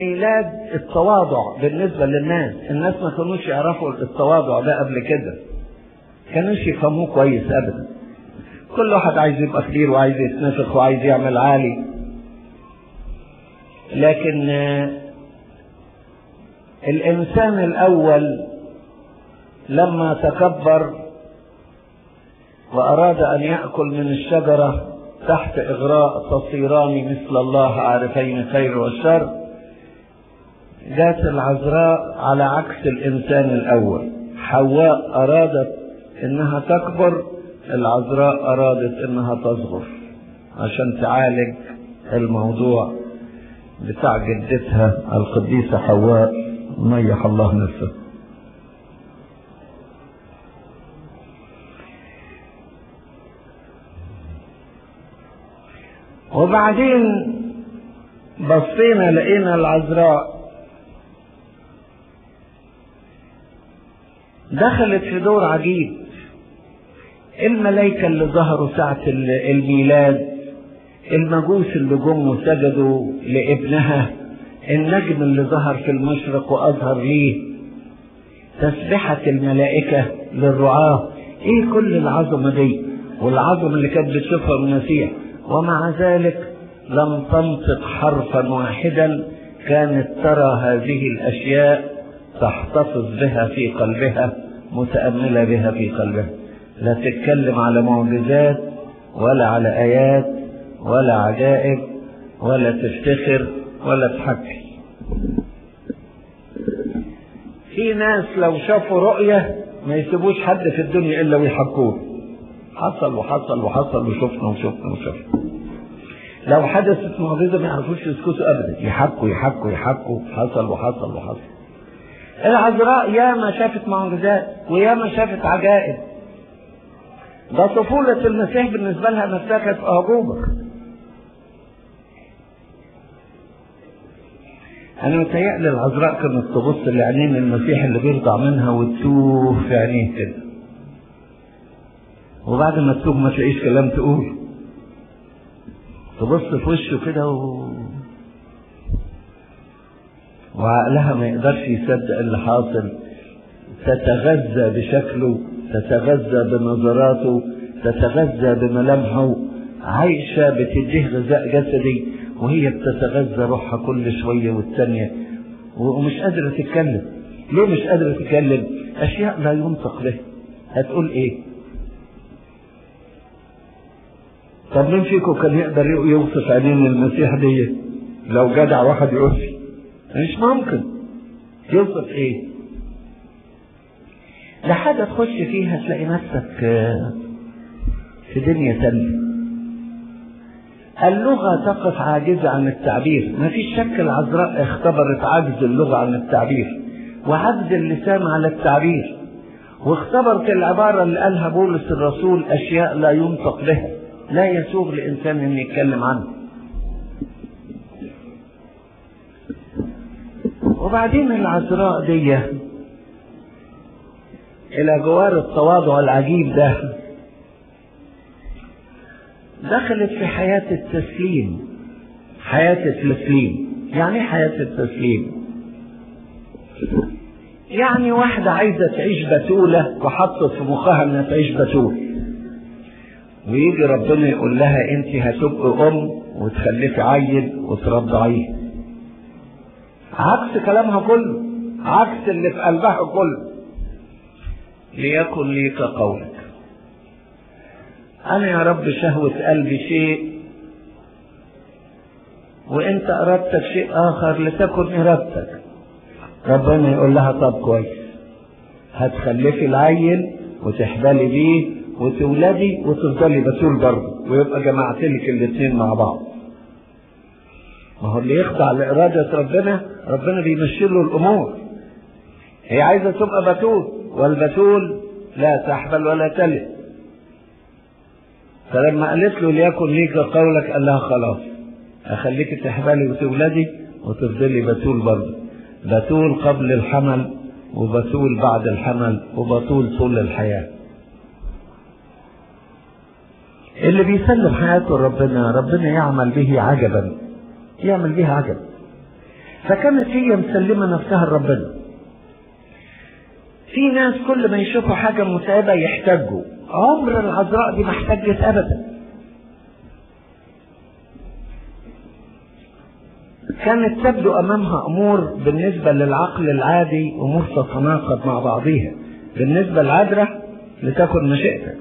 ميلاد التواضع بالنسبة للناس الناس ما كانوش يعرفوا التواضع ده قبل كده كانوش يفهموه كويس ابدا كل واحد عايز يبقى كبير وعايز يتنفخ وعايز يعمل عالي لكن الانسان الاول لما تكبر واراد ان ياكل من الشجره تحت اغراء تصيران مثل الله عارفين الخير والشر جات العذراء على عكس الانسان الاول حواء ارادت انها تكبر العذراء ارادت انها تصغر عشان تعالج الموضوع بتاع جدتها القديسه حواء ميح الله نفسه وبعدين بصينا لقينا العذراء دخلت في دور عجيب الملائكة اللي ظهروا ساعة الميلاد المجوس اللي جم وسجدوا لابنها النجم اللي ظهر في المشرق وأظهر ليه تسبحة الملائكة للرعاة ايه كل العظمة دي والعظمة اللي كانت بتشوفها المسيح ومع ذلك لم تنطق حرفا واحدا كانت ترى هذه الاشياء تحتفظ بها في قلبها متامله بها في قلبها لا تتكلم على معجزات ولا على ايات ولا عجائب ولا تفتخر ولا تحكي في ناس لو شافوا رؤيه ما يسيبوش حد في الدنيا الا ويحكوه حصل وحصل وحصل وشفنا وشفنا وشفنا لو حدثت معجزه ما يعرفوش يسكتوا ابدا يحكوا يحكوا يحكوا حصل وحصل وحصل العذراء ياما شافت معجزات وياما شافت عجائب ده طفولة المسيح بالنسبة لها نفسها كانت أعجوبة أنا متهيألي العذراء كانت تبص لعينين المسيح اللي بيرضع منها وتتوه في عينيه كده وبعد ما تتوه ما تلاقيش كلام تقول تبص في وشه كده و... وعقلها ما يقدرش يصدق اللي حاصل تتغذى بشكله تتغذى بنظراته تتغذى بملامحه عايشة بتديه غذاء جسدي وهي بتتغذى روحها كل شوية والتانية ومش قادرة تتكلم ليه مش قادرة تتكلم أشياء لا ينطق بها هتقول إيه طب مين فيكم كان يقدر يوصف عينين المسيح دي لو جدع واحد يقول لي مش ممكن يوصف ايه لحاجة تخش فيها تلاقي نفسك في دنيا تانية اللغة تقف عاجزة عن التعبير ما فيش شك العذراء اختبرت عجز اللغة عن التعبير وعجز اللسان على التعبير واختبرت العبارة اللي قالها بولس الرسول أشياء لا ينطق بها لا يسوغ لإنسان أن يتكلم عنه وبعدين العذراء دي إلى جوار التواضع العجيب ده دخلت في حياة التسليم حياة التسليم يعني ايه حياة التسليم يعني واحدة عايزة تعيش بتولة وحطت في مخها انها تعيش بتول ويجي ربنا يقول لها انت هتبقي ام وتخلفي عيل وترضعيه عكس كلامها كله عكس اللي في قلبها كله ليكن لي كقولك انا يا رب شهوة قلبي شيء وانت ارادتك شيء اخر لتكن ارادتك ربنا يقول لها طب كويس هتخلفي العيل وتحبلي بيه وتولدي وتفضلي بتول برضه ويبقى جمعت لك الاثنين مع بعض ما هو اللي يخضع لإرادة ربنا ربنا بيمشي له الأمور هي عايزة تبقى بتول والبتول لا تحبل ولا تلد فلما قالت له ليكن ليك قولك قال لها خلاص أخليك تحبلي وتولدي وتفضلي بتول برضه بتول قبل الحمل وبتول بعد الحمل وبتول طول الحياه اللي بيسلم حياته ربنا ربنا يعمل به عجبا يعمل به عجب فكانت هي مسلمة نفسها لربنا في ناس كل ما يشوفوا حاجة متعبة يحتاجوا عمر العذراء دي ما احتجت أبدا كانت تبدو أمامها أمور بالنسبة للعقل العادي أمور تتناقض مع بعضها بالنسبة للعذراء لتكن مشيئتك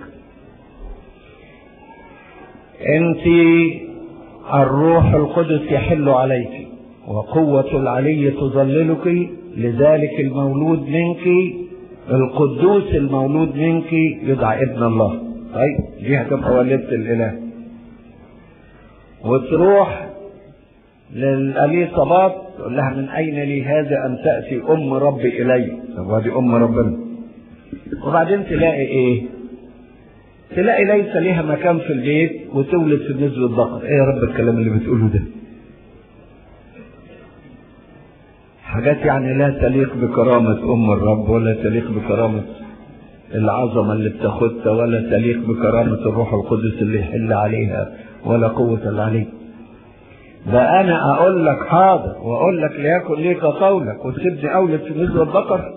أنت الروح القدس يحل عليك وقوة العلي تظللك لذلك المولود منك القدوس المولود منك يدعى ابن الله طيب دي هتبقى والدة الإله وتروح للأليصابات تقول لها من أين لي هذا أن تأتي أم ربي إلي طب وهذه أم ربنا وبعدين تلاقي إيه تلاقي ليس ليها مكان في البيت وتولد في نزل البقر ايه يا رب الكلام اللي بتقوله ده حاجات يعني لا تليق بكرامة أم الرب ولا تليق بكرامة العظمة اللي بتاخدها ولا تليق بكرامة الروح القدس اللي يحل عليها ولا قوة العلي ده أنا أقول لك حاضر وأقول لك ليكن ليك قولك وتسيبني أولد في نزل البقر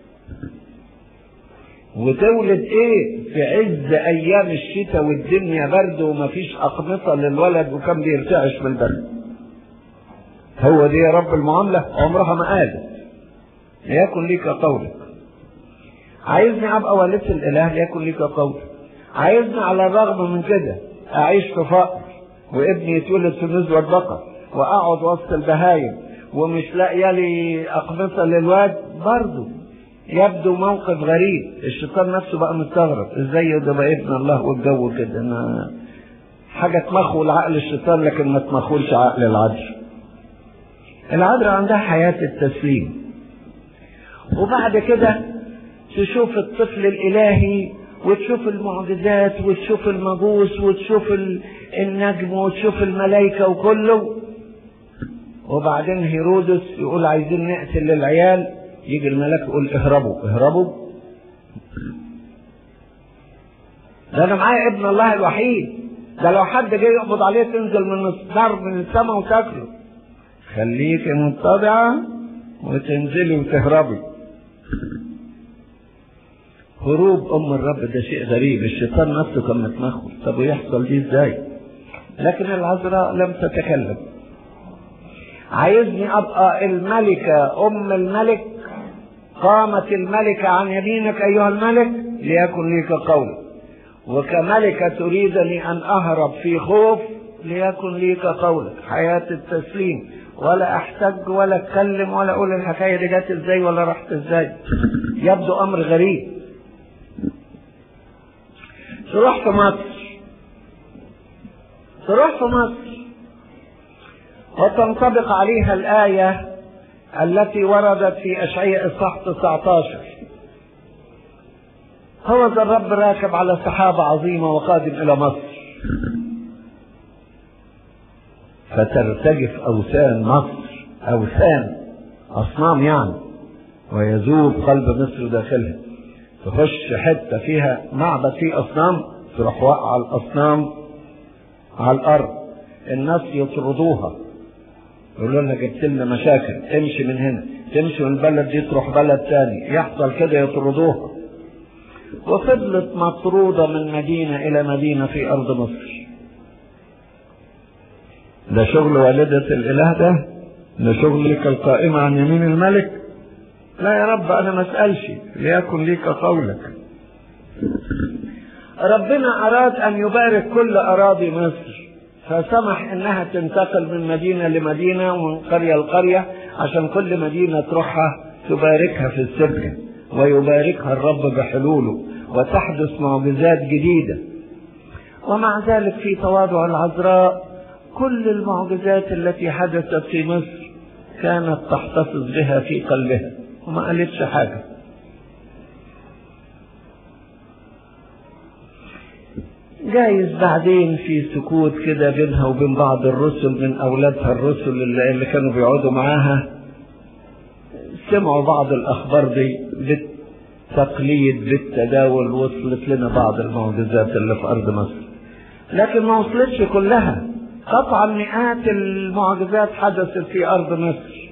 وتولد ايه في عز ايام الشتاء والدنيا برد ومفيش اقمصه للولد وكان بيرتعش من البرد هو دي يا رب المعامله عمرها ما قالت ليكن ليك قولك عايزني ابقى والدة الاله ليكن ليك قولك عايزني على الرغم من كده اعيش في فقر وابني يتولد في نزوة بقر واقعد وسط البهايم ومش لاقيه لي اقمصه للواد برضه يبدو موقف غريب الشيطان نفسه بقى مستغرب ازاي ده بقى ابن الله والجو كده انا حاجه تمخول عقل الشيطان لكن ما تمخولش عقل العذراء العذراء عندها حياه التسليم وبعد كده تشوف الطفل الالهي وتشوف المعجزات وتشوف المجوس وتشوف النجم وتشوف الملائكه وكله وبعدين هيرودس يقول عايزين نقتل العيال يجي الملاك يقول اهربوا اهربوا ده انا معايا ابن الله الوحيد ده لو حد جه يقبض عليه تنزل من النار من السماء وتاكله خليكي متضعة وتنزلي وتهربي هروب ام الرب ده شيء غريب الشيطان نفسه كان متمخل طب ويحصل دي ازاي لكن العذراء لم تتكلم عايزني ابقى الملكة ام الملك قامت الملكة عن يمينك أيها الملك ليكن ليك قول وكملكة تريدني أن أهرب في خوف ليكن ليك قولك حياة التسليم ولا أحتج ولا أتكلم ولا أقول الحكاية دي جت إزاي ولا رحت إزاي يبدو أمر غريب تروح في مصر تروح في مصر وتنطبق عليها الآية التي وردت في أشعياء الصح 19 هو ذا الرب راكب على سحابة عظيمة وقادم إلى مصر فترتجف أوثان مصر أوثان أصنام يعني ويذوب قلب مصر داخلها تخش حتة فيها معبد فيه أصنام تروح وقع الأصنام على الأرض الناس يطردوها يقولوا لنا جبت لنا مشاكل امشي من هنا تمشي من البلد دي تروح بلد تاني يحصل كده يطردوها وفضلت مطرودة من مدينة إلى مدينة في أرض مصر ده شغل والدة الإله ده ده شغلك القائمة عن يمين الملك لا يا رب أنا ما أسألش ليكن ليك قولك ربنا أراد أن يبارك كل أراضي مصر فسمح انها تنتقل من مدينة لمدينة ومن قرية لقرية عشان كل مدينة تروحها تباركها في السكة ويباركها الرب بحلوله وتحدث معجزات جديدة ومع ذلك في تواضع العذراء كل المعجزات التي حدثت في مصر كانت تحتفظ بها في قلبها وما قالتش حاجة جايز بعدين في سكوت كده بينها وبين بعض الرسل من اولادها الرسل اللي, اللي كانوا بيقعدوا معاها سمعوا بعض الاخبار دي بالتقليد بالتداول وصلت لنا بعض المعجزات اللي في ارض مصر لكن ما وصلتش كلها قطعا مئات المعجزات حدثت في ارض مصر